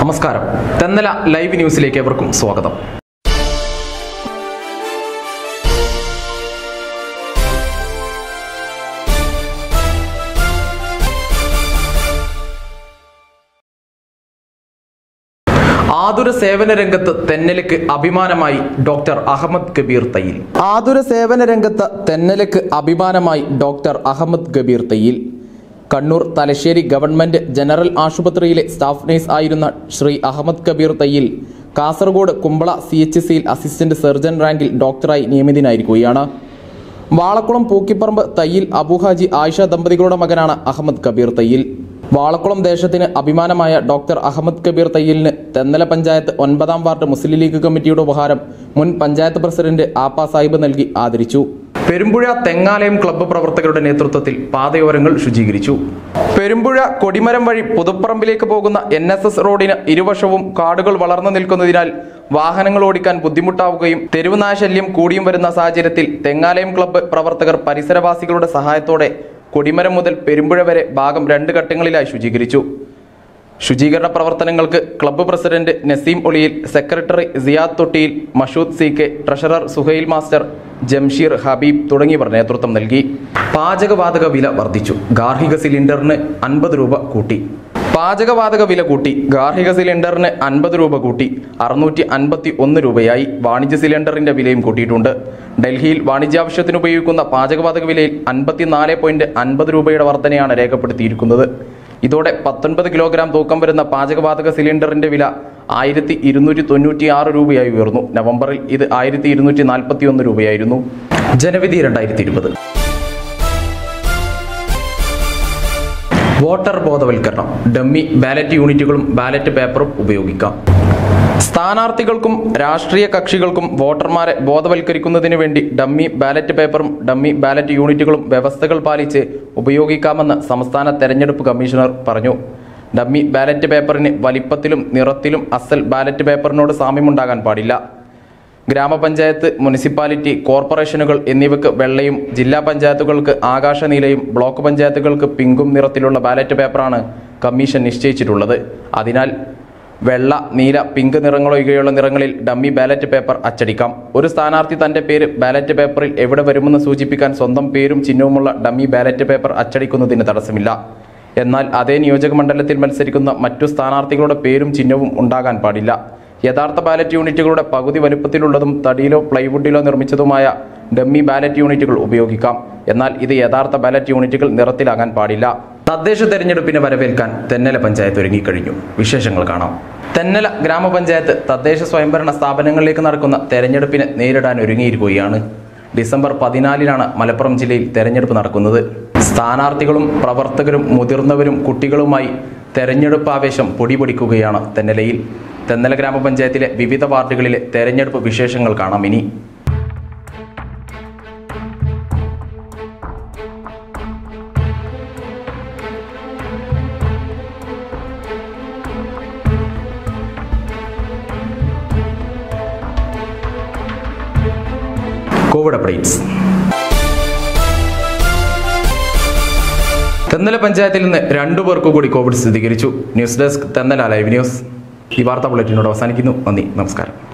നമസ്കാരം തെന്നല ലൈവ് ന്യൂസിലേക്ക് ഏവർക്കും സ്വാഗതം ആതുര സേവന രംഗത്ത് തെന്നലക്ക് അഭിമാനമായി ഡോക്ടർ അഹമ്മദ് കബീർ തയ്യിൽ ആതുര സേവന രംഗത്ത് തെന്നലക്ക് അഭിമാനമായി doctor Ahmed Kabir Thayyil Kannur Thalassery government general ആശുപത്രിയിലെ സ്റ്റാഫ് നഴ്സ് ആയിരുന്ന ശ്രീ അഹമ്മദ് കബീർ തയ്യിൽ കാസർഗോഡ് കുമ്പള സി എച്ച് സിയിൽ അസിസ്റ്റന്റ് സർജൻ റാങ്കിൽ ഡോക്ടറായി നിയമിതനായിരിക്കുകയാണ് വാളക്കുളം പൂക്കിപ്പറമ്പ് തയ്യിൽ അബുഹാജി ആയിഷ ദമ്പതികളുടെ മകനാണ് അഹമ്മദ് കബീർ തയ്യിൽ വാളക്കുളം ദേശത്തിന് അഭിമാനമായ ഡോക്ടർ അഹമ്മദ് കബീർ തയ്യലിന് തെന്നല പഞ്ചായത്ത് ഒൻപതാം വാർഡ് മുസ്ലിം ലീഗ് കമ്മിറ്റിയുടെ ഉപഹാരം മുൻ പഞ്ചായത്ത് പ്രസിഡന്റ് ആപ്പ സാഹിബ് നൽകി ആദരിച്ചു പെരുമ്പുഴ തെങ്ങാലയം ക്ലബ്ബ് പ്രവർത്തകരുടെ നേതൃത്വത്തിൽ പാതയോരങ്ങൾ ശുചീകരിച്ചു പെരുമ്പുഴ കൊടിമരം വഴി പുതുപ്പറമ്പിലേക്ക് പോകുന്ന എൻ എസ് എസ് റോഡിന് ഇരുവശവും കാടുകൾ വളർന്നു നിൽക്കുന്നതിനാൽ വാഹനങ്ങൾ ഓടിക്കാൻ ബുദ്ധിമുട്ടാവുകയും തെരുവുനാശല്യം കൂടിയും വരുന്ന സാഹചര്യത്തിൽ തെങ്ങാലയം ക്ലബ്ബ് പ്രവർത്തകർ പരിസരവാസികളുടെ സഹായത്തോടെ കൊടിമരം മുതൽ പെരുമ്പുഴ വരെ ഭാഗം രണ്ട് ഘട്ടങ്ങളിലായി ശുചീകരിച്ചു ശുചീകരണ പ്രവർത്തനങ്ങൾക്ക് club president Naseem Oliyil secretary Siyad Thottiyil Mashood C K treasurer Suhail master Jamsheer Habeeb തുടങ്ങിയവർ നേതൃത്വം നൽകി പാചകവാതക വില വർദ്ധിച്ചു ഗാർഹിക സിലിണ്ടറിന് അൻപത് രൂപ കൂട്ടി പാചകവാതക വില കൂട്ടി ഗാർഹിക സിലിണ്ടറിന് അൻപത് രൂപ കൂട്ടി അറുന്നൂറ്റി അൻപത്തി ഒന്ന് രൂപയായി വാണിജ്യ സിലിണ്ടറിന്റെ വിലയും കൂട്ടിയിട്ടുണ്ട് ഡൽഹിയിൽ വാണിജ്യാവശ്യത്തിന് ഉപയോഗിക്കുന്ന പാചകവാതക വിലയിൽ അൻപത്തിനാല് പോയിന്റ് അൻപത് രൂപയുടെ വർധനയാണ് രേഖപ്പെടുത്തിയിരിക്കുന്നത് ഇതോടെ പത്തൊൻപത് കിലോഗ്രാം തൂക്കം വരുന്ന പാചകവാതക സിലിണ്ടറിന്റെ വില ആയിരത്തി ഇരുന്നൂറ്റി തൊണ്ണൂറ്റി ആറ് രൂപയായി ഉയർന്നു നവംബറിൽ ഇത് ആയിരത്തി ഇരുന്നൂറ്റി നാൽപ്പത്തി ഒന്ന് രൂപയായിരുന്നു ജനവിധി രണ്ടായിരത്തി ഇരുപത് വോട്ടർ ബോധവൽക്കരണം ഡമ്മി ബാലറ്റ് യൂണിറ്റുകളും ബാലറ്റ് പേപ്പറും ഉപയോഗിക്കാം സ്ഥാനാർത്ഥികൾക്കും രാഷ്ട്രീയ കക്ഷികൾക്കും വോട്ടർമാരെ ബോധവൽക്കരിക്കുന്നതിന് വേണ്ടി ഡമ്മി ബാലറ്റ് പേപ്പറും ഡമ്മി ബാലറ്റ് യൂണിറ്റുകളും വ്യവസ്ഥകൾ പാലിച്ച് ഉപയോഗിക്കാമെന്ന് സംസ്ഥാന തെരഞ്ഞെടുപ്പ് കമ്മീഷണർ പറഞ്ഞു ഡമ്മി ബാലറ്റ് പേപ്പറിന് വലിപ്പത്തിലും നിറത്തിലും അസൽ ബാലറ്റ് പേപ്പറിനോട് സാമ്യമുണ്ടാകാൻ പാടില്ല ഗ്രാമപഞ്ചായത്ത് മുനിസിപ്പാലിറ്റി കോർപ്പറേഷനുകൾ എന്നിവയ്ക്ക് വെള്ളയും ജില്ലാ പഞ്ചായത്തുകൾക്ക് ആകാശനീലയും ബ്ലോക്ക് പഞ്ചായത്തുകൾക്ക് പിങ്കും നിറത്തിലുള്ള ബാലറ്റ് പേപ്പറാണ് കമ്മീഷൻ നിശ്ചയിച്ചിട്ടുള്ളത് അതിനാൽ വെള്ള നീല പിങ്ക് നിറങ്ങളൊഴികെയുള്ള നിറങ്ങളിൽ ഡമ്മി ബാലറ്റ് പേപ്പർ അച്ചടിക്കാം ഒരു സ്ഥാനാർത്ഥി തന്റെ പേര് ബാലറ്റ് പേപ്പറിൽ എവിടെ വരുമെന്ന് സൂചിപ്പിക്കാൻ സ്വന്തം പേരും ചിഹ്നവുമുള്ള ഡമ്മി ബാലറ്റ് പേപ്പർ അച്ചടിക്കുന്നതിന് തടസ്സമില്ല എന്നാൽ അതേ നിയോജക മണ്ഡലത്തിൽ മത്സരിക്കുന്ന മറ്റു സ്ഥാനാർത്ഥികളുടെ പേരും ചിഹ്നവും ഉണ്ടാകാൻ പാടില്ല യഥാർത്ഥ ബാലറ്റ് യൂണിറ്റുകളുടെ പകുതി വലുപ്പത്തിലുള്ളതും തടിയിലോ പ്ലൈവുഡിലോ നിർമ്മിച്ചതുമായ ഡമ്മി ബാലറ്റ് യൂണിറ്റുകൾ ഉപയോഗിക്കാം എന്നാൽ ഇത് യഥാർത്ഥ ബാലറ്റ് യൂണിറ്റുകൾ നിറത്തിലാകാൻ പാടില്ല തദ്ദേശ തെരഞ്ഞെടുപ്പിനെ വരവേൽക്കാൻ തെന്നല പഞ്ചായത്ത് ഒരുങ്ങിക്കഴിഞ്ഞു വിശേഷങ്ങൾ കാണാം തെന്നല ഗ്രാമപഞ്ചായത്ത് തദ്ദേശ സ്വയംഭരണ സ്ഥാപനങ്ങളിലേക്ക് നടക്കുന്ന തെരഞ്ഞെടുപ്പിനെ നേരിടാൻ ഒരുങ്ങിയിരിക്കുകയാണ് ഡിസംബർ പതിനാലിനാണ് മലപ്പുറം ജില്ലയിൽ തെരഞ്ഞെടുപ്പ് നടക്കുന്നത് സ്ഥാനാർത്ഥികളും പ്രവർത്തകരും മുതിർന്നവരും കുട്ടികളുമായി തെരഞ്ഞെടുപ്പ് ആവേശം പൊടിപൊടിക്കുകയാണ് തെന്നലയിൽ തെന്നല ഗ്രാമപഞ്ചായത്തിലെ വിവിധ വാർഡുകളിലെ തെരഞ്ഞെടുപ്പ് വിശേഷങ്ങൾ കാണാം ഇനി കോവിഡ് അപ്ഡേറ്റ്സ് തെന്നല പഞ്ചായത്തിൽ നിന്ന് രണ്ടു പേർക്ക് കൂടി കോവിഡ് സ്ഥിരീകരിച്ചു news desk Thennala live news ഈ വാർത്താ ബുള്ളറ്റിനോട് അവസാനിക്കുന്നു നന്ദി നമസ്കാരം